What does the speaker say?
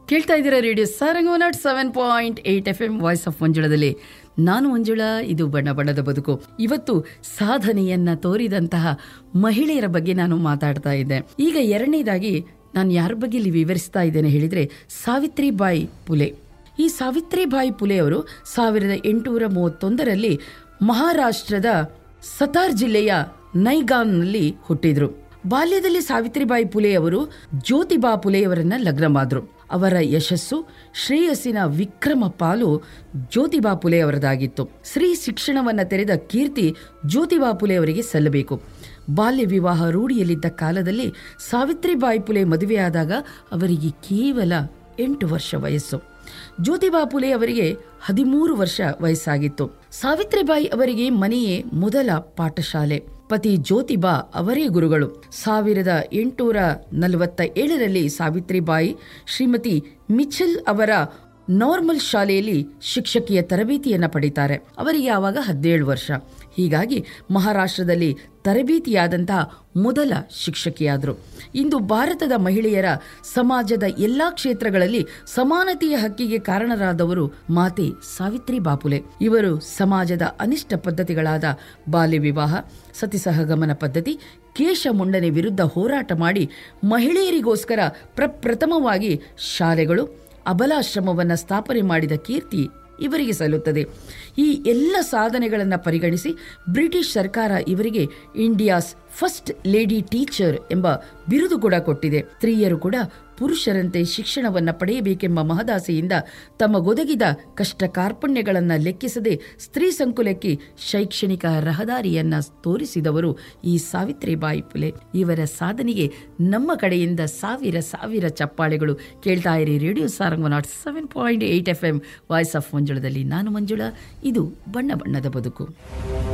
ಕೇಳ್ತಾ ಇದ್ದೀರಾ radio Saranga not seven point eight F M voice of ಮಂಜುಳದಲ್ಲಿ ನಾನು ಮಂಜುಳಾ ಇದು ಬಣ್ಣ ಬಣ್ಣದ ಬದುಕು ಇವತ್ತು ಸಾಧನೆಯನ್ನ ತೋರಿದಂತಹ ಮಹಿಳೆಯರ ಬಗ್ಗೆ ನಾನು ಮಾತಾಡ್ತಾ ಇದ್ದೆ ಈಗ ಎರಡನೇದಾಗಿ ನಾನು ಯಾರ ಬಗ್ಗೆ ಇಲ್ಲಿ ವಿವರಿಸ್ತಾ ಇದ್ದೇನೆ ಹೇಳಿದ್ರೆ ಸಾವಿತ್ರಿಬಾಯಿ ಪುಲೆ ಈ ಸಾವಿತ್ರಿಬಾಯಿ ಪುಲೆ ಅವರು ಸಾವಿರದ ಎಂಟುನೂರ ಮೂವತ್ತೊಂದರಲ್ಲಿ ಮಹಾರಾಷ್ಟ್ರದ ಸತಾರ್ ಜಿಲ್ಲೆಯ ನೈಗಾನ್ನಲ್ಲಿ ಹುಟ್ಟಿದ್ರು ಬಾಲ್ಯದಲ್ಲಿ ಸಾವಿತ್ರಿಬಾಯಿ ಪುಲೆ ಅವರು ಜ್ಯೋತಿಬಾ ಪುಲೆಯವರನ್ನ ಲಗ್ನ ಮಾಡಿದ್ರು ಅವರ ಯಶಸ್ಸು ಶ್ರೇಯಸ್ಸಿನ ವಿಕ್ರಮ ಪಾಲು ಜ್ಯೋತಿಬಾ ಪುಲೆ ಅವರದಾಗಿತ್ತು ಸ್ತ್ರೀ ಶಿಕ್ಷಣವನ್ನ ತೆರೆದ ಕೀರ್ತಿ ಜ್ಯೋತಿಬಾ ಪುಲೆ ಅವರಿಗೆ ಸಲ್ಲಬೇಕು ಬಾಲ್ಯ ವಿವಾಹ ರೂಢಿಯಲ್ಲಿದ್ದ ಕಾಲದಲ್ಲಿ ಸಾವಿತ್ರಿಬಾಯಿ ಪುಲೆ ಮದುವೆಯಾದಾಗ ಅವರಿಗೆ ಕೇವಲ ಎಂಟು ವರ್ಷ ವಯಸ್ಸು ಜ್ಯೋತಿಬಾ ಪುಲೆ ಅವರಿಗೆ ಹದಿಮೂರು ವರ್ಷ ವಯಸ್ಸಾಗಿತ್ತು ಸಾವಿತ್ರಿಬಾಯಿ ಅವರಿಗೆ ಮನೆಯೇ ಮೊದಲ ಪಾಠಶಾಲೆ ಪತಿ ಜ್ಯೋತಿಬಾ ಅವರೇ ಗುರುಗಳು ಸಾವಿರದ ಎಂಟುನೂರ ನಲವತ್ತ ಏಳರಲ್ಲಿ ಸಾವಿತ್ರಿಬಾಯಿ ಶ್ರೀಮತಿ ಮಿಚಲ್ ಅವರ ನಾರ್ಮಲ್ ಶಾಲೆಯಲ್ಲಿ ಶಿಕ್ಷಕಿಯ ತರಬೇತಿಯನ್ನ ಪಡಿತಾರೆ ಅವರಿಗೆ ಆವಾಗ ಹದಿನೇಳು ವರ್ಷ ಹೀಗಾಗಿ ಮಹಾರಾಷ್ಟ್ರದಲ್ಲಿ ತರಬೇತಿಯಾದಂತಹ ಮೊದಲ ಶಿಕ್ಷಕಿಯಾದರು ಇಂದು ಭಾರತದ ಮಹಿಳೆಯರ ಸಮಾಜದ ಎಲ್ಲಾ ಕ್ಷೇತ್ರಗಳಲ್ಲಿ ಸಮಾನತೆಯ ಹಕ್ಕಿಗೆ ಕಾರಣರಾದವರು ಮಾತೆ ಸಾವಿತ್ರಿ ಬಾಪುಲೆ ಇವರು ಸಮಾಜದ ಅನಿಷ್ಟ ಪದ್ಧತಿಗಳಾದ ಬಾಲ್ಯ ವಿವಾಹ ಸತಿಸಹಗಮನ ಪದ್ಧತಿ ಕೇಶ ಮುಂಡನೆ ವಿರುದ್ಧ ಹೋರಾಟ ಮಾಡಿ ಮಹಿಳೆಯರಿಗೋಸ್ಕರ ಪ್ರಪ್ರಥಮವಾಗಿ ಶಾಲೆಗಳು ಅಬಲಾಶ್ರಮವನ್ನು ಸ್ಥಾಪನೆ ಮಾಡಿದ ಕೀರ್ತಿ ಇವರಿಗೆ ಸಲ್ಲುತ್ತದೆ ಈ ಎಲ್ಲ ಸಾಧನೆಗಳನ್ನು ಪರಿಗಣಿಸಿ ಬ್ರಿಟಿಷ್ ಸರ್ಕಾರ ಇವರಿಗೆ ಇಂಡಿಯಾಸ್ ಫಸ್ಟ್ ಲೇಡಿ ಟೀಚರ್ ಎಂಬ ಬಿರುದು ಕೂಡ ಕೊಟ್ಟಿದೆ ಸ್ತ್ರೀಯರು ಕೂಡ ಪುರುಷರಂತೆ ಶಿಕ್ಷಣವನ್ನ ಪಡೆಯಬೇಕೆಂಬ ಮಹದಾಸೆಯಿಂದ ತಮಗೊದಗಿದ ಕಷ್ಟ ಕಾರ್ಪಣ್ಯಗಳನ್ನು ಲೆಕ್ಕಿಸದೆ ಸ್ತ್ರೀ ಸಂಕುಲಕ್ಕೆ ಶೈಕ್ಷಣಿಕ ರಹದಾರಿಯನ್ನ ತೋರಿಸಿದವರು ಈ ಸಾವಿತ್ರಿಬಾಯಿ ಪುಲೆ ಇವರ ಸಾಧನೆಗೆ ನಮ್ಮ ಕಡೆಯಿಂದ ಸಾವಿರ ಸಾವಿರ ಚಪ್ಪಾಳೆಗಳು ಕೇಳ್ತಾ ಇರಿ radio Sarang not seven point eight F M voice of ಮಂಜುಳದಲ್ಲಿ ನಾನು ಮಂಜುಳಾ ಇದು ಬಣ್ಣ ಬಣ್ಣದ ಬದುಕು